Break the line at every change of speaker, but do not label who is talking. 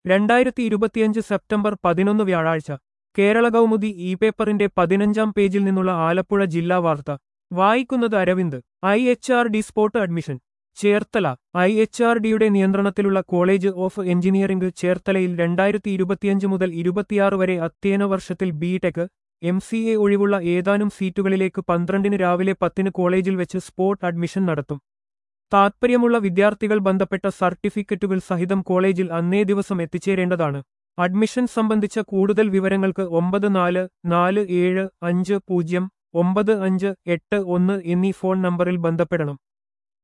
രണ്ടായിരത്തി ഇരുപത്തിയഞ്ച് സെപ്റ്റംബർ പതിനൊന്ന് വ്യാഴാഴ്ച കേരള കൗമുദി ഇ പേപ്പറിന്റെ പതിനഞ്ചാം പേജിൽ നിന്നുള്ള ആലപ്പുഴ ജില്ലാ വാർത്ത വായിക്കുന്നത് Aravind I H R D spot admission Cherthala I H R ഡിയുടെ നിയന്ത്രണത്തിലുള്ള കോളേജ് ഓഫ് എഞ്ചിനീയറിംഗ് ചേർത്തലയിൽ രണ്ടായിരത്തി ഇരുപത്തിയഞ്ച് മുതൽ ഇരുപത്തിയാറ് വരെ അധ്യയന വർഷത്തിൽ B tech M C A ഒഴിവുള്ള ഏതാനും സീറ്റുകളിലേക്ക് പന്ത്രണ്ടിന് രാവിലെ പത്തിന് കോളേജിൽ വെച്ച് സ്പോട്ട് അഡ്മിഷൻ നടത്തും താത്പര്യമുള്ള വിദ്യാർത്ഥികൾ ബന്ധപ്പെട്ട സർട്ടിഫിക്കറ്റുകൾ സഹിതം കോളേജിൽ അന്നേ ദിവസം എത്തിച്ചേരേണ്ടതാണ് അഡ്മിഷൻ സംബന്ധിച്ച കൂടുതൽ വിവരങ്ങൾക്ക് ഒമ്പത് നാല് നാല് ഏഴ് അഞ്ച് പൂജ്യം ഒമ്പത് അഞ്ച് എട്ട് ഒന്ന് എന്നീ ഫോൺ നമ്പറിൽ ബന്ധപ്പെടണം